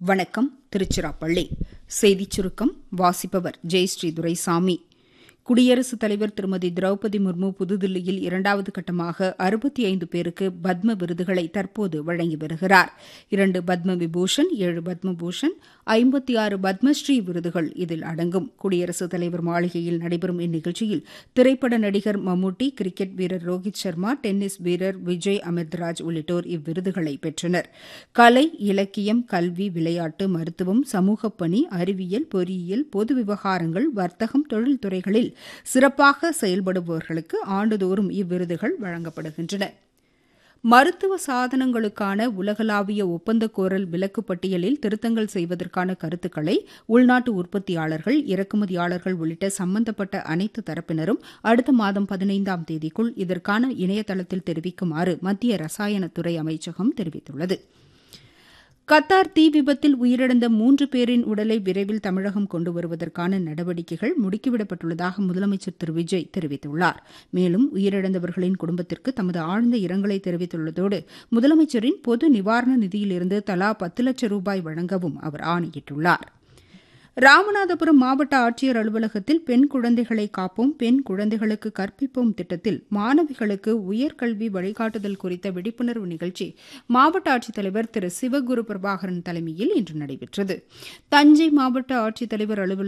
வணக்கம் திருச்சிராப்பள்ளி செய்திச் சுருக்கம் வாசிப்பவர் ஜெயஸ்ரீ துரைசாமி குடியரசுத் தலைவர் திருமதி திரௌபதி முர்மு புதுதில்லியில் இரண்டாவது கட்டமாக அறுபத்தி ஐந்து பேருக்கு பத்ம விருதுகளை தற்போது வழங்கி வருகிறார் இரண்டு பத்ம விபூஷன் ஏழு பத்ம பூஷன் ஐம்பத்தி ஆறு பத்மஸ்ரீ விருதுகள் இதில் அடங்கும் குடியரசுத் தலைவர் மாளிகையில் நடைபெறும் இந்நிகழ்ச்சியில் திரைப்பட நடிகர் மம்முட்டி கிரிக்கெட் வீரர் ரோஹித் சர்மா டென்னிஸ் வீரர் விஜய் அமிர்தராஜ் உள்ளிட்டோர் இவ்விருதுகளை பெற்றனர் கலை இலக்கியம் கல்வி விளையாட்டு மருத்துவம் சமூகப் பணி அறிவியல் பொறியியல் பொது விவகாரங்கள் வர்த்தகம் தொழில்துறைகளில் சிறப்பாக செயல்படுபவர்களுக்கு ஆண்டுதோறும் இவ்விருதுகள் வழங்கப்படுகின்றன மருத்துவ சாதனங்களுக்கான உலகளாவிய ஒப்பந்த கோரல் விலக்கு பட்டியலில் திருத்தங்கள் செய்வதற்கான கருத்துக்களை உள்நாட்டு உற்பத்தியாளர்கள் இறக்குமதியாளர்கள் உள்ளிட்ட சம்பந்தப்பட்ட அனைத்து தரப்பினரும் அடுத்த மாதம் பதினைந்தாம் தேதிக்குள் இதற்கான இணையதளத்தில் தெரிவிக்குமாறு மத்திய ரசாயனத்துறை அமைச்சகம் தெரிவித்துள்ளது கத்தார் தீ விபத்தில் உயிரிழந்த மூன்று பேரின் உடலை விரைவில் தமிழகம் கொண்டு வருவதற்கான நடவடிக்கைகள் முடுக்கிவிடப்பட்டுள்ளதாக முதலமைச்சர் திரு விஜய் தெரிவித்துள்ளார் மேலும் உயிரிழந்தவர்களின் குடும்பத்திற்கு தமது ஆழ்ந்த இரங்கலை தெரிவித்துள்ளதோடு முதலமைச்சரின் பொது நிவாரண நிதியிலிருந்து தலா பத்து லட்சம் ரூபாய் வழங்கவும் அவர் ஆணையிட்டுள்ளார் ராமநாதபுரம் மாவட்ட ஆட்சியர் அலுவலகத்தில் பெண் குழந்தைகளை காப்போம் பெண் குழந்தைகளுக்கு கற்பிப்போம் திட்டத்தில் மாணவிகளுக்கு உயர்கல்வி வழிகாட்டுதல் குறித்த விழிப்புணர்வு நிகழ்ச்சி மாவட்ட ஆட்சித்தலைவர் திரு சிவகுரு பிரபாகரன் தலைமையில் இன்று நடைபெற்றது தஞ்சை மாவட்ட ஆட்சித்தலைவர் அலுவலகம்